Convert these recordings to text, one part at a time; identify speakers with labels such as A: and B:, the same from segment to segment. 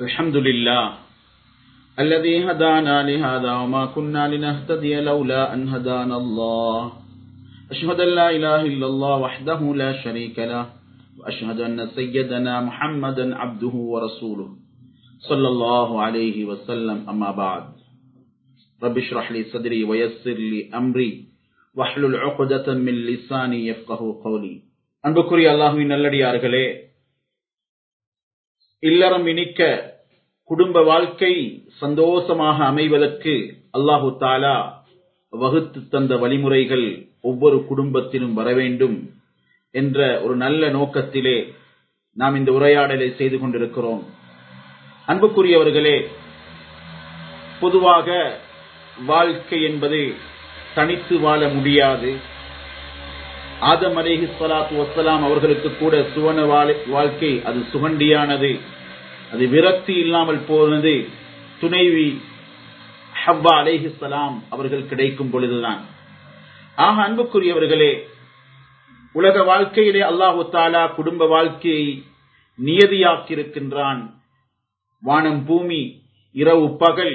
A: الحمد لله الذي هدانا لهذا وما كنا لنهتدي لولا أن هدانا الله أشهد أن لا إله إلا الله وحده لا شريك له وأشهد أن سيدنا محمدا عبده ورسوله صلى الله عليه وسلم أما بعد رب اشرح لي صدري ويسر لي أمري واحلل عقدة من لساني يفقه قولي அன்புக்குரிய அல்லாஹுவின் நல்லடியார்களே இல்லறம் இனிக்க குடும்ப வாழ்க்கை சந்தோஷமாக அமைவதற்கு அல்லாஹு தாலா வகுத்து தந்த வழிமுறைகள் ஒவ்வொரு குடும்பத்திலும் வர வேண்டும் என்ற ஒரு நல்ல நோக்கத்திலே நாம் இந்த உரையாடலை செய்து கொண்டிருக்கிறோம் அன்புக்குரியவர்களே பொதுவாக வாழ்க்கை என்பது தனித்து வாழ முடியாது ஆதம் அலேஹி சலாத்து வசலாம் அவர்களுக்கு கூட சுவன வாழ்க்கை அது சுகண்டியானது அது விரக்தி இல்லாமல் போனது துணைவி ஹவ்வா அலேஹி சலாம் அவர்கள் கிடைக்கும் பொழுதுதான் ஆக அன்புக்குரியவர்களே உலக வாழ்க்கையிலே அல்லாஹு தாலா குடும்ப வாழ்க்கையை நியதியாக்கியிருக்கின்றான் வானம் பூமி இரவு பகல்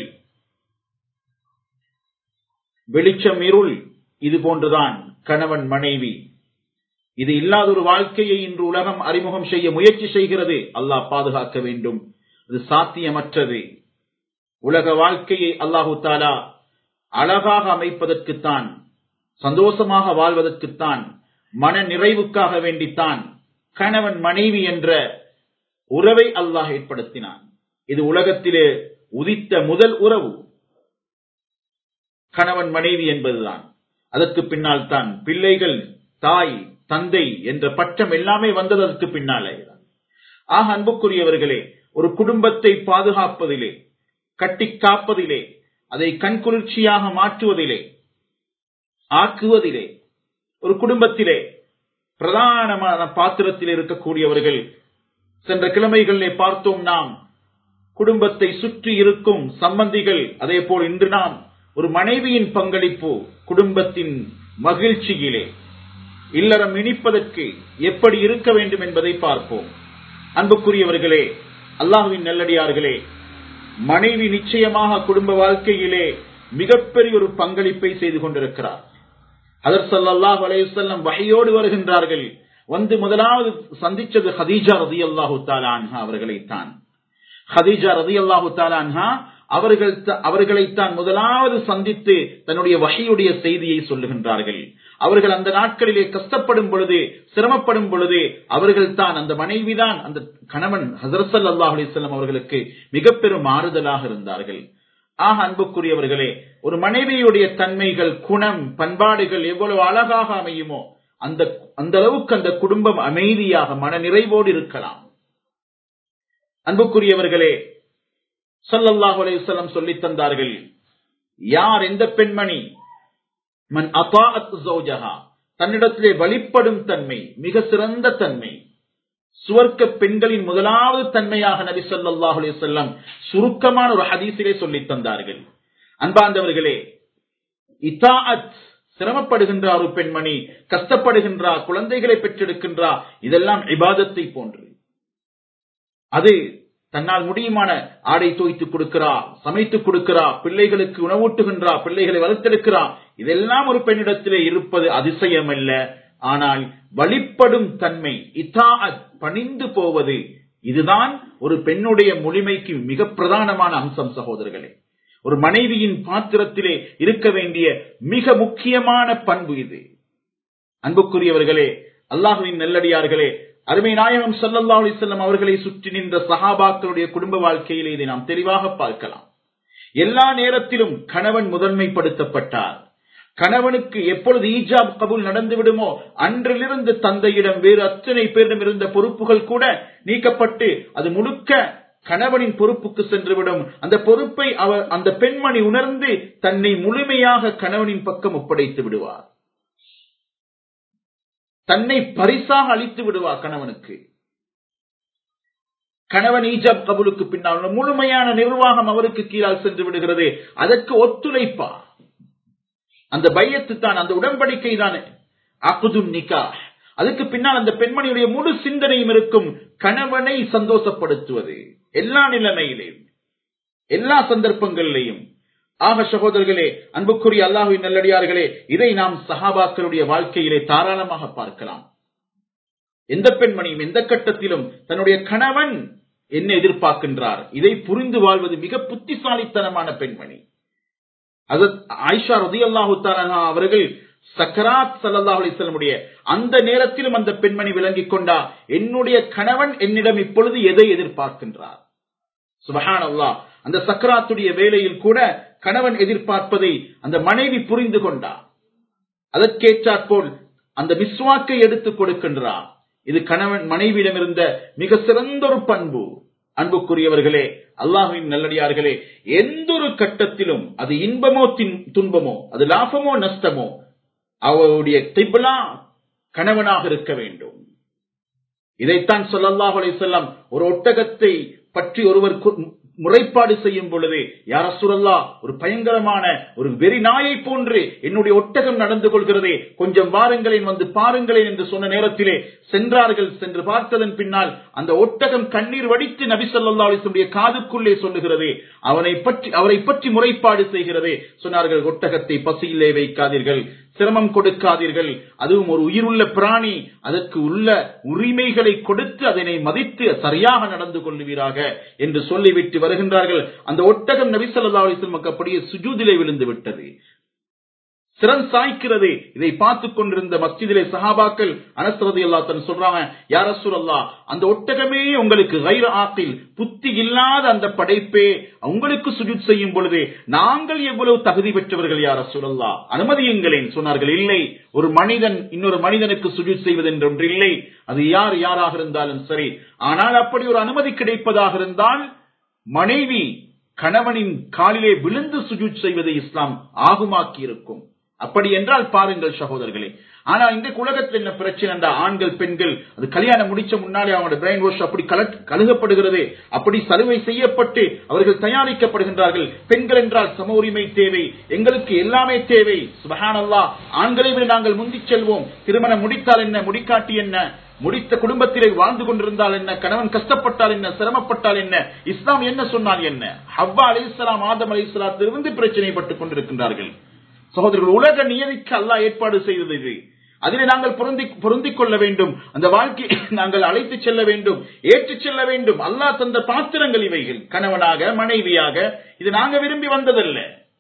A: வெளிச்சம் இருள் இது போன்றுதான் கணவன் மனைவி இது இல்லாத ஒரு வாழ்க்கையை இன்று உலகம் அறிமுகம் செய்ய முயற்சி செய்கிறது அல்லாஹ் பாதுகாக்க வேண்டும் இது சாத்தியமற்றது உலக வாழ்க்கையை அல்லாஹு தாலா அழகாக அமைப்பதற்குத்தான் சந்தோஷமாக வாழ்வதற்குத்தான் மன நிறைவுக்காக வேண்டித்தான் கணவன் மனைவி என்ற உறவை அல்லாஹ் ஏற்படுத்தினான் இது உலகத்திலே உதித்த முதல் உறவு கணவன் மனைவி என்பதுதான் அதற்கு பின்னால் தான் பிள்ளைகள் தாய் தந்தை என்ற பட்டம் எல்லாமே வந்தது அதற்கு பின்னாலே ஆக அன்புக்குரியவர்களே ஒரு குடும்பத்தை பாதுகாப்பதிலே கட்டி காப்பதிலே அதை கண்குளிர்ச்சியாக மாற்றுவதிலே ஆக்குவதிலே ஒரு குடும்பத்திலே பிரதானமான பாத்திரத்தில் இருக்கக்கூடியவர்கள் சென்ற கிழமைகளிலே பார்த்தோம் நாம் குடும்பத்தை சுற்றி இருக்கும் சம்பந்திகள் அதே போல் இன்று நாம் ஒரு மனைவியின் பங்களிப்பு குடும்பத்தின் மகிழ்ச்சியிலே இல்லறம் இனிப்பதற்கு எப்படி இருக்க வேண்டும் என்பதை பார்ப்போம் அன்புக்குரியவர்களே அல்லாஹுவின் நல்லடியார்களே மனைவி நிச்சயமாக குடும்ப வாழ்க்கையிலே மிகப்பெரிய ஒரு பங்களிப்பை செய்து கொண்டிருக்கிறார் அதர் சல்லாஹ் அலையுசல்லம் வகையோடு வருகின்றார்கள் வந்து முதலாவது சந்திச்சது ஹதீஜா ரதி அல்லாஹு தாலான்ஹா அவர்களைத்தான் ஹதீஜா ரதி அல்லாஹு தாலான்ஹா அவர்கள் அவர்களைத்தான் முதலாவது சந்தித்து தன்னுடைய வகையுடைய செய்தியை சொல்லுகின்றார்கள் அவர்கள் அந்த நாட்களிலே கஷ்டப்படும் பொழுது சிரமப்படும் பொழுது அவர்கள் தான் அந்த மனைவிதான் அந்த கணவன் ஹசரசல் அல்லாஹ் அலிஸ்லாம் அவர்களுக்கு மிக பெரும் ஆறுதலாக இருந்தார்கள் ஆக அன்புக்குரியவர்களே ஒரு மனைவியுடைய தன்மைகள் குணம் பண்பாடுகள் எவ்வளவு அழகாக அமையுமோ அந்த அந்த அளவுக்கு அந்த குடும்பம் அமைதியாக மன நிறைவோடு இருக்கலாம் அன்புக்குரியவர்களே சல்லல்லாஹு அலையுசல்லம் சொல்லி தந்தார்கள் யார் எந்த பெண்மணி மன் அபாஅத் ஜௌஜஹா தன்னிடத்திலே வழிபடும் தன்மை மிக சிறந்த தன்மை சுவர்க்க பெண்களின் முதலாவது தன்மையாக நபி சொல்லாஹு அலையம் சுருக்கமான ஒரு ஹதீசிலே சொல்லி தந்தார்கள் அன்பாந்தவர்களே இத்தாஅத் சிரமப்படுகின்றார் ஒரு பெண்மணி கஷ்டப்படுகின்றார் குழந்தைகளை பெற்றெடுக்கின்றார் இதெல்லாம் இபாதத்தை போன்று அது தன்னால் முடியுமான ஆடை தோய்த்து கொடுக்கிறா சமைத்து கொடுக்கிறா பிள்ளைகளுக்கு உணவூட்டுகின்றா பிள்ளைகளை வளர்த்தெடுக்கிறா இதெல்லாம் ஒரு பெண்ணிடத்திலே இருப்பது அதிசயம் அல்ல ஆனால் வழிப்படும் தன்மை இத்தா பணிந்து போவது இதுதான் ஒரு பெண்ணுடைய முழுமைக்கு மிக பிரதானமான அம்சம் சகோதரர்களே ஒரு மனைவியின் பாத்திரத்திலே இருக்க வேண்டிய மிக முக்கியமான பண்பு இது அன்புக்குரியவர்களே அல்லாஹுவின் நெல்லடியார்களே அருமை நாயகம் சல்லல்லா அலிசல்லம் அவர்களை சுற்றி நின்ற சஹாபாக்களுடைய குடும்ப வாழ்க்கையிலே இதை நாம் தெளிவாக பார்க்கலாம் எல்லா நேரத்திலும் கணவன் முதன்மைப்படுத்தப்பட்டார் கணவனுக்கு எப்பொழுது ஈஜாப் கபூல் நடந்து விடுமோ அன்றிலிருந்து தந்தையிடம் வேறு அத்தனை பேரிடம் இருந்த பொறுப்புகள் கூட நீக்கப்பட்டு அது முழுக்க கணவனின் பொறுப்புக்கு சென்றுவிடும் அந்த பொறுப்பை அவர் அந்த பெண்மணி உணர்ந்து தன்னை முழுமையாக கணவனின் பக்கம் ஒப்படைத்து விடுவார் தன்னை பரிசாக அளித்து விடுவார் கணவனுக்கு கணவன் ஈஜாப் கபூலுக்கு பின்னால் முழுமையான நிர்வாகம் அவருக்கு கீழால் சென்று விடுகிறது அதற்கு ஒத்துழைப்பா அந்த பையத்து தான் அந்த உடன்படிக்கை தான் அகுதும் நிக்கா அதுக்கு பின்னால் அந்த பெண்மணியுடைய முழு சிந்தனையும் இருக்கும் கணவனை சந்தோஷப்படுத்துவது எல்லா நிலைமையிலும் எல்லா சந்தர்ப்பங்களிலேயும் ஆக சகோதரர்களே அன்புக்குரிய அல்லாஹுவின் நல்லடியார்களே இதை நாம் சஹாபாக்களுடைய வாழ்க்கையிலே தாராளமாக பார்க்கலாம் எந்த பெண்மணியும் எந்த கட்டத்திலும் தன்னுடைய கணவன் என்ன எதிர்பார்க்கின்றார் இதை புரிந்து வாழ்வது மிக புத்திசாலித்தனமான பெண்மணி அது ஆயிஷா ரதி அல்லாஹு அவர்கள் சக்கராத் சல்லாஹ் அலிஸ்லமுடைய அந்த நேரத்திலும் அந்த பெண்மணி விளங்கிக் கொண்டா என்னுடைய கணவன் என்னிடம் இப்பொழுது எதை எதிர்பார்க்கின்றார் சுபஹான் அல்லா அந்த சக்கராத்துடைய வேலையில் கூட கணவன் எதிர்பார்ப்பதை அந்த மனைவி புரிந்து கொண்டா அதற்கேற்றாற்போல் அந்த மிஸ்வாக்கை எடுத்துக் கொடுக்கின்றார் இது கணவன் மனைவியிடம் இருந்த மிக சிறந்த ஒரு பண்பு அன்புக்குரியவர்களே அல்லாஹுவின் நல்லடியார்களே எந்த ஒரு கட்டத்திலும் அது இன்பமோ துன்பமோ அது லாபமோ நஷ்டமோ அவருடைய திப்லா கணவனாக இருக்க வேண்டும் இதைத்தான் சொல்லல்லாஹ் செல்லம் ஒரு ஒட்டகத்தை பற்றி ஒருவர் முறைப்பாடு செய்யும் பொழுது யார சுரல்லா ஒரு பயங்கரமான ஒரு வெறி நாயை போன்று என்னுடைய ஒட்டகம் நடந்து கொள்கிறதே கொஞ்சம் வாருங்களேன் வந்து பாருங்களேன் என்று சொன்ன நேரத்திலே சென்றார்கள் சென்று பார்த்ததன் பின்னால் அந்த ஒட்டகம் கண்ணீர் வடித்து நபி சொல்லா அலிசனுடைய காதுக்குள்ளே சொல்லுகிறதே அவனை பற்றி அவரை பற்றி முறைப்பாடு செய்கிறதே சொன்னார்கள் ஒட்டகத்தை பசியிலே வைக்காதீர்கள் சிரமம் கொடுக்காதீர்கள் அதுவும் ஒரு உயிருள்ள பிராணி அதற்கு உள்ள உரிமைகளை கொடுத்து அதனை மதித்து சரியாக நடந்து கொள்ளுவீராக என்று சொல்லிவிட்டு வருகின்றார்கள் அந்த ஒட்டகம் நபிசல்லா அலிஸ்லம் அப்படியே சுஜூதிலே விழுந்து விட்டது சிறன் சாய்க்கிறது இதை பார்த்து கொண்டிருந்த மஸ்ஜிதிலே சஹாபாக்கள் அனஸ்ரதி அல்லா தன் சொல்றாங்க யார சுரல்லா அந்த ஒட்டகமே உங்களுக்கு கைர ஆக்கில் புத்தி இல்லாத அந்த படைப்பே உங்களுக்கு சுஜுத் செய்யும் பொழுது நாங்கள் எவ்வளவு தகுதி பெற்றவர்கள் யார சுரல்லா அனுமதியுங்களேன் சொன்னார்கள் இல்லை ஒரு மனிதன் இன்னொரு மனிதனுக்கு சுஜுத் செய்வது என்று ஒன்று இல்லை அது யார் யாராக இருந்தாலும் சரி ஆனால் அப்படி ஒரு அனுமதி கிடைப்பதாக இருந்தால் மனைவி கணவனின் காலிலே விழுந்து சுஜூத் செய்வதை இஸ்லாம் ஆகுமாக்கி இருக்கும் அப்படி என்றால் பாருங்கள் சகோதரர்களே ஆனா இந்த உலகத்தில் என்ன பிரச்சனை என்றா ஆண்கள் பெண்கள் அது கல்யாணம் முடிச்ச முன்னாலே அவங்களோட பிரெயின் வாஷ் அப்படி கழுகப்படுகிறது அப்படி சலுகை செய்யப்பட்டு அவர்கள் தயாரிக்கப்படுகின்றார்கள் பெண்கள் என்றால் சம உரிமை தேவை எங்களுக்கு எல்லாமே தேவை சுபஹானல்லா ஆண்களை விட நாங்கள் முந்திச் செல்வோம் திருமணம் முடித்தால் என்ன முடிக்காட்டி என்ன முடித்த குடும்பத்திலே வாழ்ந்து கொண்டிருந்தால் என்ன கணவன் கஷ்டப்பட்டால் என்ன சிரமப்பட்டால் என்ன இஸ்லாம் என்ன சொன்னால் என்ன ஹவ்வா அலி இஸ்லாம் ஆதம் அலி இஸ்லாத்திலிருந்து பிரச்சனைப்பட்டுக் கொண்டிருக்கின்றார்கள் சகோதரர்கள் உலக நியதிக்கு அல்லாஹ் ஏற்பாடு செய்தது இது அதிலே நாங்கள் பொருந்தி பொருந்திக் கொள்ள வேண்டும் அந்த வாழ்க்கையை நாங்கள் அழைத்து செல்ல வேண்டும் ஏற்றுச் செல்ல வேண்டும் அல்லாஹ் தந்த பாத்திரங்கள் இவைகள் கணவனாக மனைவியாக இது நாங்க விரும்பி வந்ததல்ல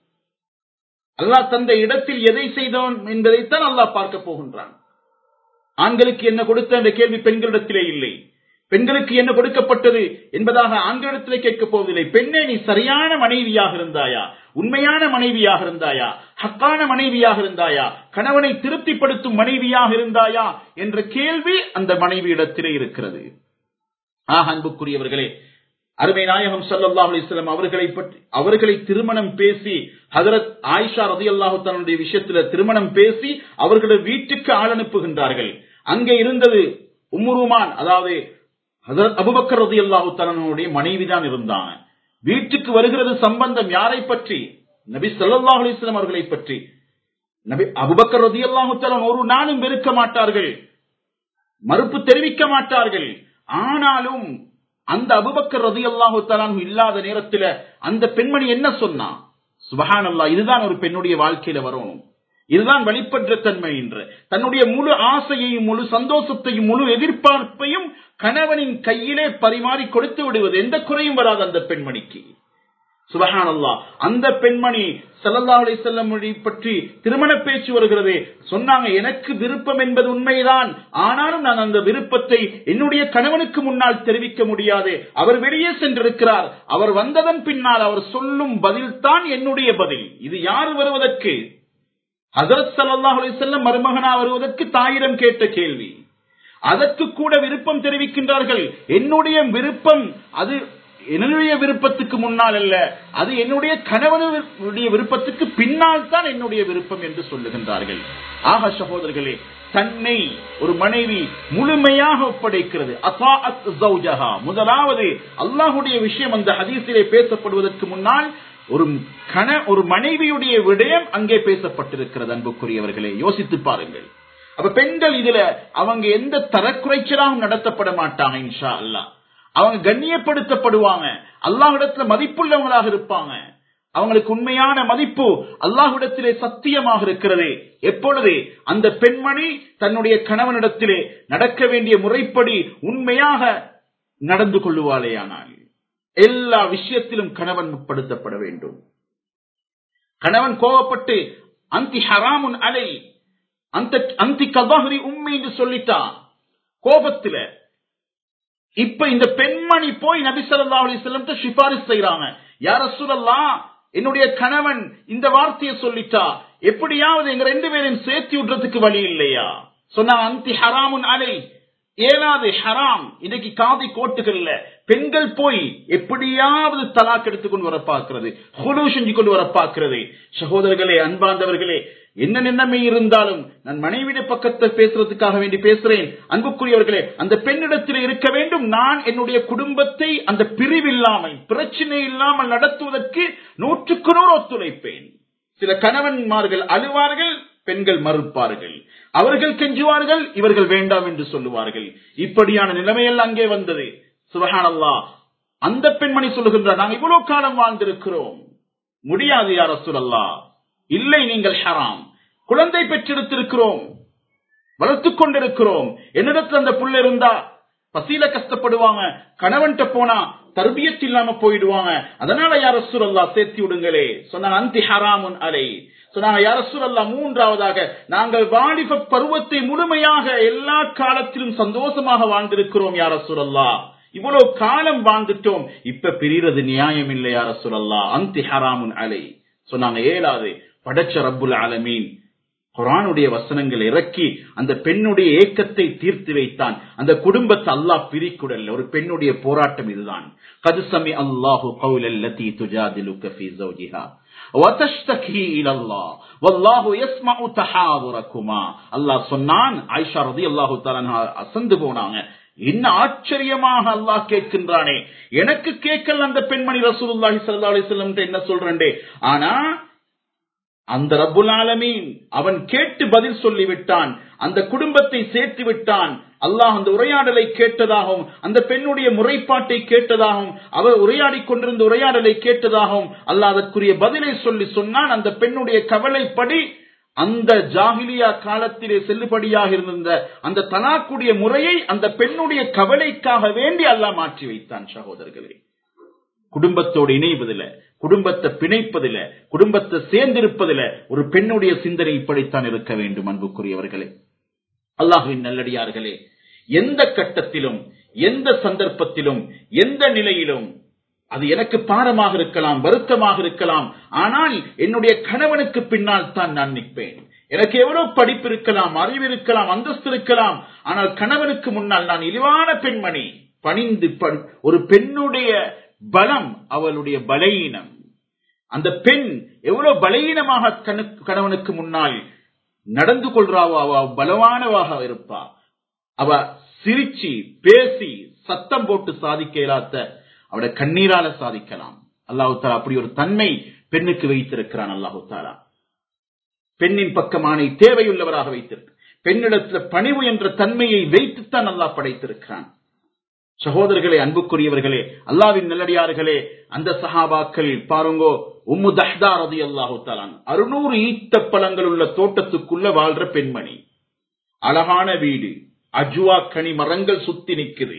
A: அல்லாஹ் தந்த இடத்தில் எதை செய்தோம் என்பதைத்தான் அல்லாஹ் பார்க்க போகின்றான் ஆண்களுக்கு என்ன கொடுத்த என்ற கேள்வி பெண்களிடத்திலே இல்லை பெண்களுக்கு என்ன கொடுக்கப்பட்டது என்பதாக ஆண்களிடத்திலே கேட்கப் போவதில்லை பெண்ணே நீ சரியான மனைவியாக இருந்தாயா உண்மையான மனைவியாக இருந்தாயா ஹக்கான மனைவியாக இருந்தாயா கணவனை திருப்திப்படுத்தும் மனைவியாக இருந்தாயா என்ற கேள்வி அந்த மனைவியிடத்திலே இருக்கிறது ஆஹ் அன்புக்குரியவர்களே அருமை நாயகம் சல்லாஹ் அலிஸ்லாம் அவர்களை பற்றி அவர்களை திருமணம் பேசி ஹதரத் ஆயிஷா ரதி அல்லாஹு தன்னுடைய விஷயத்துல திருமணம் பேசி அவர்களுடைய வீட்டுக்கு ஆள் அனுப்புகின்றார்கள் அங்கே இருந்தது உம்முருமான் அதாவது ஹதரத் அபுபக்கர் ரதி அல்லாஹு தலனுடைய மனைவிதான் இருந்தாங்க வீட்டுக்கு வருகிறது சம்பந்தம் யாரை பற்றி நபி சல்லாஹ் அலிஸ்லாம் அவர்களை பற்றி நபி அபுபக்கர் ரதி அல்லாஹு தலன் ஒரு நாளும் வெறுக்க மாட்டார்கள் மறுப்பு தெரிவிக்க மாட்டார்கள் ஆனாலும் அந்த அபுபக்கர் ரதி அல்லாஹு தலான் இல்லாத நேரத்தில் அந்த பெண்மணி என்ன சொன்னா சுபஹான் அல்லா இதுதான் ஒரு பெண்ணுடைய வாழ்க்கையில வரணும் இதுதான் வெளிப்பற்ற தன்மை என்று தன்னுடைய முழு ஆசையையும் முழு சந்தோஷத்தையும் முழு எதிர்பார்ப்பையும் கணவனின் கையிலே பரிமாறி கொடுத்து விடுவது எந்த குறையும் வராது அந்த பெண்மணிக்கு சுபஹான் அல்லா அந்த பெண்மணி சல்லல்லா அலி செல்லம் பற்றி திருமண பேச்சு வருகிறது சொன்னாங்க எனக்கு விருப்பம் என்பது உண்மைதான் ஆனாலும் நான் அந்த விருப்பத்தை என்னுடைய கணவனுக்கு முன்னால் தெரிவிக்க முடியாது அவர் வெளியே சென்றிருக்கிறார் அவர் வந்ததன் பின்னால் அவர் சொல்லும் பதில் தான் என்னுடைய பதில் இது யார் வருவதற்கு ஹசரத் சல்லாஹ் அலி செல்லம் மருமகனா வருவதற்கு தாயிரம் கேட்ட கேள்வி அதற்கு கூட விருப்பம் தெரிவிக்கின்றார்கள் என்னுடைய விருப்பம் அது என்னுடைய விருப்பத்துக்கு முன்னால் அல்ல அது என்னுடைய கணவனுடைய விருப்பத்துக்கு பின்னால் தான் என்னுடைய விருப்பம் என்று சொல்லுகின்றார்கள் ஆக சகோதரர்களே தன்னை ஒரு மனைவி முழுமையாக ஒப்படைக்கிறது முதலாவது அல்லாஹுடைய விஷயம் அந்த ஹதீஸிலே பேசப்படுவதற்கு முன்னால் ஒரு கண ஒரு மனைவியுடைய விடயம் அங்கே பேசப்பட்டிருக்கிறது அன்புக்குரியவர்களே யோசித்து பாருங்கள் அப்ப பெண்கள் இதுல அவங்க எந்த தரக்குறைச்சலாகவும் நடத்தப்பட மாட்டாங்க இன்ஷா அல்லாஹ் அவங்க கண்ணியப்படுத்தப்படுவாங்க அல்லாஹ்விடத்துல மதிப்புள்ளவங்களாக இருப்பாங்க அவங்களுக்கு உண்மையான மதிப்பு அல்லாஹ்விடத்திலே சத்தியமாக இருக்கிறது எப்பொழுது அந்த பெண்மணி தன்னுடைய கணவனிடத்திலே நடக்க வேண்டிய முறைப்படி உண்மையாக நடந்து கொள்ளுவாளேயானால் எல்லா விஷயத்திலும் கணவன் முற்படுத்தப்பட வேண்டும் கணவன் கோவப்பட்டு அந்தி ஹராமுன் அலை அந்த அந்தி கபாஹரி உண்மை என்று சொல்லிட்டான் கோபத்துல இப்ப இந்த பெண்மணி போய் நபி ஸல்லல்லாஹு அலைஹி வஸல்லம் சிபாரிசு செய்றாங்க யார் ரசூலல்லாஹ் என்னுடைய கணவன் இந்த வார்த்தையை சொல்லிட்டா எப்படியாவது எங்க ரெண்டு பேரையும் சேர்த்து விடுறதுக்கு வழி இல்லையா சொன்னா அந்தி ஹராமுன் அலை ஏழாவது ஹராம் இன்னைக்கு காதி கோட்டுகள்ல பெண்கள் போய் எப்படியாவது தலாக் எடுத்துக்கொண்டு வர பார்க்கிறது ஹுலு செஞ்சு கொண்டு வர பார்க்கிறது சகோதரர்களே அன்பார்ந்தவர்களே என்ன நிலைமை இருந்தாலும் நான் மனைவிட பக்கத்தை பேசுறதுக்காக வேண்டி பேசுறேன் அன்புக்குரியவர்களே அந்த பெண்ணிடத்தில் இருக்க வேண்டும் நான் என்னுடைய குடும்பத்தை அந்த பிரிவில்லாமல் பிரச்சனை இல்லாமல் நடத்துவதற்கு நூற்றுக்கு நூறு ஒத்துழைப்பேன் சில கணவன்மார்கள் அழுவார்கள் பெண்கள் மறுப்பார்கள் அவர்கள் கெஞ்சுவார்கள் இவர்கள் வேண்டாம் என்று சொல்லுவார்கள் இப்படியான நிலைமையெல்லாம் அங்கே வந்தது சுபஹானல்லா அந்த பெண்மணி சொல்லுகின்றார் நாங்கள் இவ்வளவு காலம் வாழ்ந்திருக்கிறோம் முடியாது யார் ரசூலல்லா இல்லை நீங்கள் ஹராம் குழந்தை பெற்றெடுத்திருக்கிறோம் வளர்த்துக் கொண்டிருக்கிறோம் என்னிடத்துல அந்த புள்ள இருந்தா பசியில கஷ்டப்படுவாங்க கணவன்கிட்ட போனா தர்பியத் இல்லாம போயிடுவாங்க அதனால யார சூழல்லா சேர்த்தி விடுங்களே சொன்னாங்க அந்தி ஹராமுன் அலை சொன்னாங்க யார சூழல்லா மூன்றாவதாக நாங்கள் வாலிப பருவத்தை முழுமையாக எல்லா காலத்திலும் சந்தோஷமாக வாழ்ந்திருக்கிறோம் யார சூழல்லா இவ்வளவு காலம் வாழ்ந்துட்டோம் இப்ப பிரிறது நியாயம் இல்லை யார சூழல்லா அந்தி ஹராமுன் அலை சொன்னாங்க ஏழாவது படைச்ச ரப்புல் ஆலமீன் குரானுடைய வசனங்கள் இறக்கி அந்த பெண்ணுடைய ஏக்கத்தை தீர்த்து வைத்தான் அந்த குடும்பத்தை அல்லாஹ் பிரிக்குடல் ஒரு பெண்ணுடைய போராட்டம் இதுதான் கதுசமி அல்லாஹு கௌலல்லதி துஜாதிலுக ஃபீ ஜௌஜிஹா وتشتكي الى الله والله يسمع تحاوركما அல்லாஹ் சொன்னான் ஆயிஷா ரலியல்லாஹு தஆலா அசந்து போனாங்க என்ன ஆச்சரியமாக அல்லாஹ் கேட்கின்றானே எனக்கு கேட்கல அந்த பெண்மணி ரசூலுல்லாஹி ஸல்லல்லாஹு அலைஹி வஸல்லம் என்ன சொல்றேன்டே ஆனா அந்த ரப்புல் ஆலமீன் அவன் கேட்டு பதில் சொல்லிவிட்டான் அந்த குடும்பத்தை சேர்த்து விட்டான் அல்லாஹ் அந்த உரையாடலை கேட்டதாகவும் அந்த பெண்ணுடைய முறைப்பாட்டை கேட்டதாகவும் அவர் உரையாடி கொண்டிருந்த உரையாடலை கேட்டதாகவும் அல்லாஹ் அதற்குரிய பதிலை சொல்லி சொன்னான் அந்த பெண்ணுடைய கவலைப்படி அந்த ஜாகிலியா காலத்திலே செல்லுபடியாக இருந்த அந்த தலாக்குடைய முறையை அந்த பெண்ணுடைய கவலைக்காக வேண்டி அல்லாஹ் மாற்றி வைத்தான் சகோதரர்களே குடும்பத்தோடு இணைவதில் குடும்பத்தை பிணைப்பதில் குடும்பத்தை சேர்ந்திருப்பதில் ஒரு பெண்ணுடைய சிந்தனை இப்படித்தான் இருக்க வேண்டும் அன்புக்குரியவர்களே அல்லாஹுவின் நல்லடியார்களே எந்த கட்டத்திலும் எந்த சந்தர்ப்பத்திலும் எந்த நிலையிலும் அது எனக்கு பாரமாக இருக்கலாம் வருத்தமாக இருக்கலாம் ஆனால் என்னுடைய கணவனுக்கு பின்னால் தான் நான் நிற்பேன் எனக்கு எவ்வளவு படிப்பு இருக்கலாம் அறிவு இருக்கலாம் அந்தஸ்து இருக்கலாம் ஆனால் கணவனுக்கு முன்னால் நான் இழிவான பெண்மணி பணிந்து ஒரு பெண்ணுடைய பலம் அவளுடைய பலவீனம் அந்த பெண் எவ்வளவு பலவீனமாக கணவனுக்கு முன்னால் நடந்து கொள்றாவோ அவ பலவானவாக இருப்பா அவ சிரிச்சு பேசி சத்தம் போட்டு சாதிக்க இயலாத அவட கண்ணீரால சாதிக்கலாம் அல்லாஹு தாலா அப்படி ஒரு தன்மை பெண்ணுக்கு வைத்திருக்கிறான் அல்லாஹு தாலா பெண்ணின் பக்கமான தேவையுள்ளவராக வைத்திருக்கு பெண்ணிடத்துல பணிவு என்ற தன்மையை வைத்துத்தான் அல்லாஹ் படைத்திருக்கிறான் சகோதரர்களே அன்புக்குரியவர்களே அல்லாவின் நல்லடியார்களே அந்த சஹாபாக்கள் பாருங்கோ உம்மு தஹ்தா ரதி அல்லாஹு தாலான் அறுநூறு ஈத்த பழங்கள் உள்ள தோட்டத்துக்குள்ள வாழ்ற பெண்மணி அழகான வீடு அஜுவா கனி மரங்கள் சுத்தி நிக்குது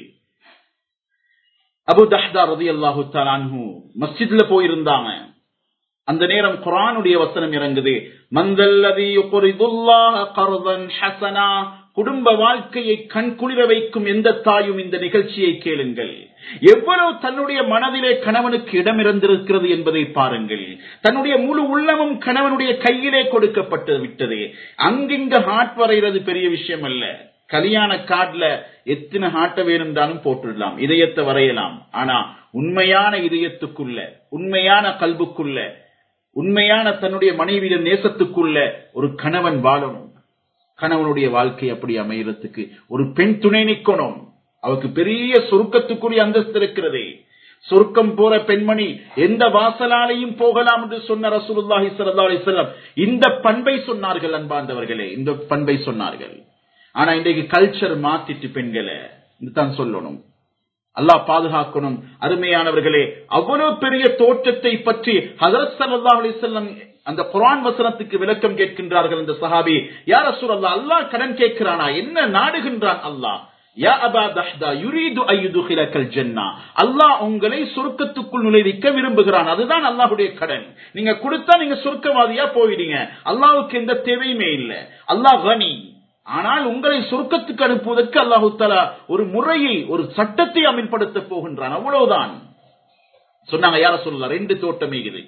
A: அபு தஹ்தா ரதி அல்லாஹு தாலான்ஹு மஸ்ஜித்ல போயிருந்தாங்க அந்த நேரம் குரானுடைய வசனம் இறங்குது மந்தல்லதி கர்தன் ஹசனா குடும்ப வாழ்க்கையை கண் குளிர வைக்கும் எந்த தாயும் இந்த நிகழ்ச்சியை கேளுங்கள் எவ்வளவு தன்னுடைய மனதிலே கணவனுக்கு இடம் இருந்திருக்கிறது என்பதை பாருங்கள் தன்னுடைய முழு உள்ளமும் கணவனுடைய கையிலே கொடுக்கப்பட்டு விட்டது அங்கிங்க ஹார்ட் வரைகிறது பெரிய விஷயம் அல்ல கல்யாண கார்டுல எத்தனை ஹார்ட்ட வேணும்னாலும் போட்டுடலாம் இதயத்தை வரையலாம் ஆனா உண்மையான இதயத்துக்குள்ள உண்மையான கல்புக்குள்ள உண்மையான தன்னுடைய மனைவியின் நேசத்துக்குள்ள ஒரு கணவன் வாழணும் கணவனுடைய வாழ்க்கை அப்படி அமையறதுக்கு ஒரு பெண் துணை நிக்கணும் அவருக்கு பெரிய சொருக்கத்துக்குரிய அந்தஸ்து இருக்கிறது சொர்க்கம் போற பெண்மணி எந்த வாசலாலையும் போகலாம் என்று சொன்ன ரசூலுல்லாஹி ஸல்லல்லாஹு அலைஹி வஸல்லம் இந்த பண்பை சொன்னார்கள் அன்பார்ந்தவர்களே இந்த பண்பை சொன்னார்கள் ஆனா இன்றைக்கு கல்ச்சர் மாத்திட்டு பெண்களை இதுதான் சொல்லணும் அல்லாஹ் பாதுகாக்கணும் அருமையானவர்களே அவ்வளவு பெரிய தோற்றத்தை பற்றி ஹதரத் ஸல்லல்லாஹு அலைஹி வஸல்லம் அந்த குர்ஆன் வசனத்துக்கு விளக்கம் கேட்கின்றார்கள் இந்த சஹாபி யா ரசூலல்லாஹ் அல்லாஹ் கடன் கேட்கிறானா என்ன நாடுகின்றான் அல்லாஹ் யா அபா தஹ்தா யுரீது அய்யுதுகிலக்கல் ஜன்னா அல்லாஹ் உங்களை சுருக்கத்துக்குள் நுழைவிக்க விரும்புகிறான் அதுதான் அல்லாஹ்வுடைய கடன் நீங்க கொடுத்தா நீங்க சுருக்கவாதியா போயிடுங்க அல்லாஹ்வுக்கு எந்த தேவையுமே இல்லை அல்லாஹ் கனி ஆனால் உங்களை சுருக்கத்துக்கு அனுப்புவதற்கு அல்லாஹு தலா ஒரு முறையை ஒரு சட்டத்தை அமல்படுத்த போகின்றான் அவ்வளவுதான் சொன்னாங்க யார சொல்லலாம் ரெண்டு தோட்டம் இது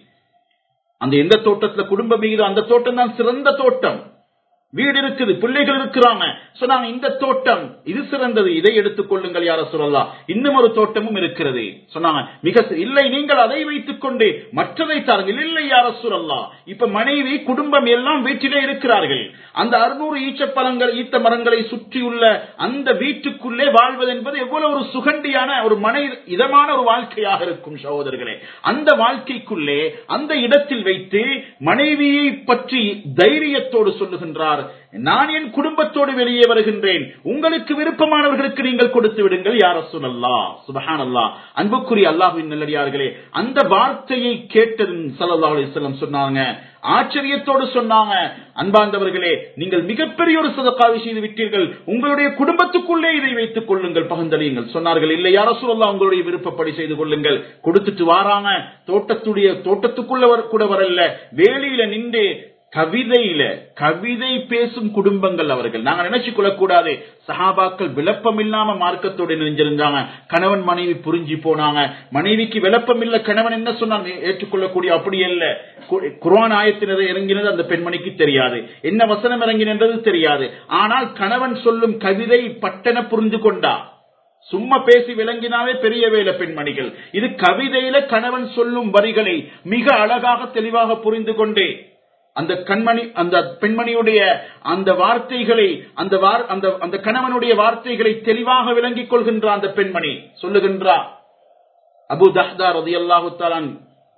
A: அந்த எந்த தோட்டத்துல குடும்பம் மீது அந்த தோட்டம் தான் சிறந்த தோட்டம் வீடு இருக்குது பிள்ளைகள் இருக்கிறாங்க சொன்னாங்க இந்த தோட்டம் இது சிறந்தது இதை எடுத்துக் கொள்ளுங்கள் யார சொல்லலாம் இன்னும் ஒரு தோட்டமும் இருக்கிறது சொன்னாங்க மிக சி- இல்லை நீங்கள் அதை வைத்துக் கொண்டு மற்றதை தாருங்கள் இல்லை யார சொல்லலாம் இப்ப மனைவி குடும்பம் எல்லாம் வீட்டிலே இருக்கிறார்கள் அந்த அறுநூறு ஈச்சப்பழங்கள் ஈத்த மரங்களை சுற்றியுள்ள அந்த வீட்டுக்குள்ளே வாழ்வது என்பது எவ்வளவு ஒரு சுகண்டியான ஒரு மனை இதமான ஒரு வாழ்க்கையாக இருக்கும் சகோதரர்களே அந்த வாழ்க்கைக்குள்ளே அந்த இடத்தில் வைத்து மனைவியை பற்றி தைரியத்தோடு சொல்லுகின்றார் நான் என் குடும்பத்தோடு வெளியே வருகின்றேன் உங்களுக்கு விருப்பமானவர்களுக்கு நீங்கள் கொடுத்து விடுங்கள் யார சொல்லல்லா சுபஹான் அல்லா அன்புக்குரிய அல்லாஹுவின் நல்லடியார்களே அந்த வார்த்தையை கேட்டதும் சல்லல்லாஹு அலைஹி வஸல்லம் சொன்னாங்க ஆச்சரியத்தோடு சொன்னாங்க அன்பார்ந்தவர்களே நீங்கள் மிகப்பெரிய ஒரு சதக்காவை செய்து விட்டீர்கள் உங்களுடைய குடும்பத்துக்குள்ளே இதை வைத்துக் கொள்ளுங்கள் பகந்தளியுங்கள் சொன்னார்கள் இல்லை யார சொல்லலாம் உங்களுடைய விருப்பப்படி செய்து கொள்ளுங்கள் கொடுத்துட்டு வாராங்க தோட்டத்துடைய தோட்டத்துக்குள்ள வர- கூட வரல வேலியில நின்று கவிதையில கவிதை பேசும் குடும்பங்கள் அவர்கள் நாங்க நினைச்சு கொள்ளக்கூடாது சஹாபாக்கள் விளப்பம் இல்லாம மார்க்கத்தோடு நெஞ்சிருந்தாங்க கணவன் மனைவி புரிஞ்சு போனாங்க மனைவிக்கு விளப்பம் இல்ல கணவன் என்ன சொன்னாங்க ஏற்றுக்கொள்ளக்கூடிய அப்படி அல்ல கு- குர்ஆன் ஆயத்தினது இறங்கினது அந்த பெண்மணிக்கு தெரியாது என்ன வசனம் இறங்கினது தெரியாது ஆனால் கணவன் சொல்லும் கவிதை பட்டன புரிந்து கொண்டா சும்மா பேசி விளங்கினாவே பெரிய வேலை பெண்மணிகள் இது கவிதையில கணவன் சொல்லும் வரிகளை மிக அழகாக தெளிவாக புரிந்து கொண்டே அந்த கண்மணி அந்த பெண்மணியுடைய அந்த வார்த்தைகளை அந்த வார்- அந்த அந்த கணவனுடைய வார்த்தைகளை தெளிவாக விளங்கிக் கொள்கின்ற அந்த பெண்மணி சொல்லுகின்றார் அபு தஹ்தா ரதியல்லாஹு தஆலா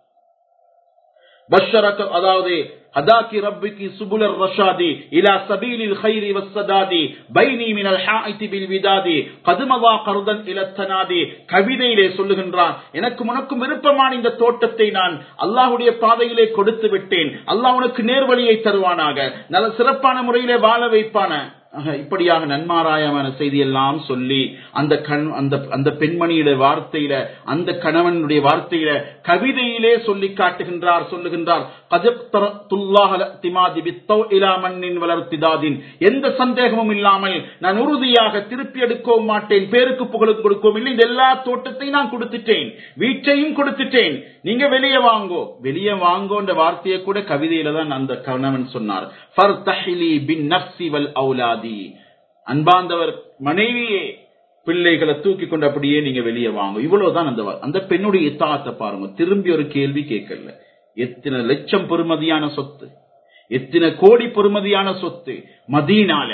A: பஷரக அதாவது ஹதாக்கி ரப்பிக்கு சுபுலர் ரஷாதி இலா சபீலில் கைரி வஸ்ஸதாதி பைனி மினல் ஹாயிதி பில் விதாதி கதுமவா கருதன் இலத்தனாதி கவிதையிலே சொல்லுகின்றான் எனக்கு உனக்கும் விருப்பமான இந்த தோட்டத்தை நான் அல்லாஹ்வுடைய பாதையிலே கொடுத்து விட்டேன் அல்லாஹ் உனக்கு நேர்வழியை தருவானாக நல்ல சிறப்பான முறையிலே வாழ வைப்பான ஆக, இப்படியாக நன்மாராயமான செய்தி எல்லாம் சொல்லி அந்த கண் அந்த அந்த பெண்மணியுடைய வார்த்தையில அந்த கணவனுடைய வார்த்தையில கவிதையிலே சொல்லி காட்டுகின்றார் சொல்லுகின்றார் "கஜப்தரத்துல்லாஹ லஅ்திமாதி பித்தௌ இலா மண்ணின் வளர்த்திதாதின்." எந்த சந்தேகமும் இல்லாமல் நான் உறுதியாக திருப்பி எடுக்கவும் மாட்டேன் பேருக்கு புகழும் கொடுக்கவும் இல்லை இந்த எல்லா தோட்டத்தையும் நான் கொடுத்துட்டேன் வீட்டையும் கொடுத்துட்டேன் நீங்க வெளியே வாங்கோ வெளியே வாங்கோன்ற வார்த்தையை கூட கவிதையில தான் அந்த கணவன் சொன்னார் "ஃபர்தஹிலி பின் நஃப்ஸி வல் அவுலாதி." அன்பாந்தவர் மனைவியே பிள்ளைகளை தூக்கி கொண்டு அப்படியே நீங்க வெளியே வாங்க இவ்வளவுதான் அந்த வா- அந்த பெண்ணுடைய இத்தாத்தை பாருங்க திரும்பி ஒரு கேள்வி கேட்கல எத்தனை லட்சம் பெறுமதியான சொத்து எத்தனை கோடி பெறுமதியான சொத்து மதீனால